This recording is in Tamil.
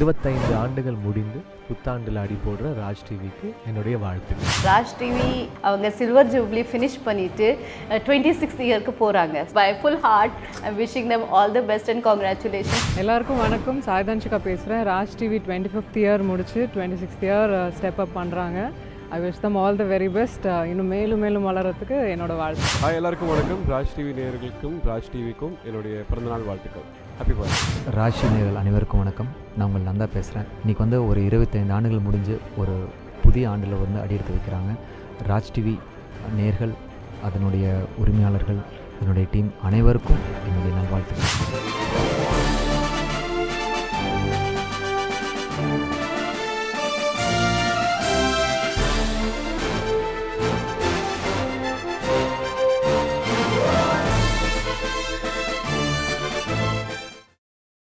இருபத்தைந்து ஆண்டுகள் முடிந்து புத்தாண்டில் அடி போடுற ராஜ் டிவிக்கு என்னுடைய வாழ்த்துக்கள் ராஜ் டிவி அவங்க சில்வர் ஜூப்ளி ஃபினிஷ் பண்ணிட்டு டுவெண்ட்டி சிக்ஸ் இயருக்கு போகிறாங்க by full heart I wishing them all the best and congratulation எல்லாருக்கும் வணக்கம் சாய்தான்ஷிகா பேசுகிறேன் Raj TV twenty fifth year முடிச்சு twenty sixth year step up பண்ணுறாங்க I wish them all the very best இன்னும் மேலும் மேலும் வளர்கிறதுக்கு என்னோட வாழ்த்து ஹாய் எல்லாருக்கும் வணக்கம் ராஜ் டிவி நேயர்களுக்கும் ராஜ் டிவிக்கும் என்னுடைய பிறந்தநாள் வாழ்த்துக்கள் ஹாப்பி பர்த்டே ராசி நேயர்கள் அனைவருக்கும் வணக்கம் நான் உங்கள் நந்தா பேசுகிறேன் இன்றைக்கி வந்து ஒரு இருபத்தைந்து ஆண்டுகள் முடிஞ்சு ஒரு புதிய ஆண்டில் வந்து அடியெடுத்து வைக்கிறாங்க ராஜ் டிவி நேர்கள் அதனுடைய உரிமையாளர்கள் அதனுடைய டீம் அனைவருக்கும் என்னுடைய நல்வாழ்த்துக்கள்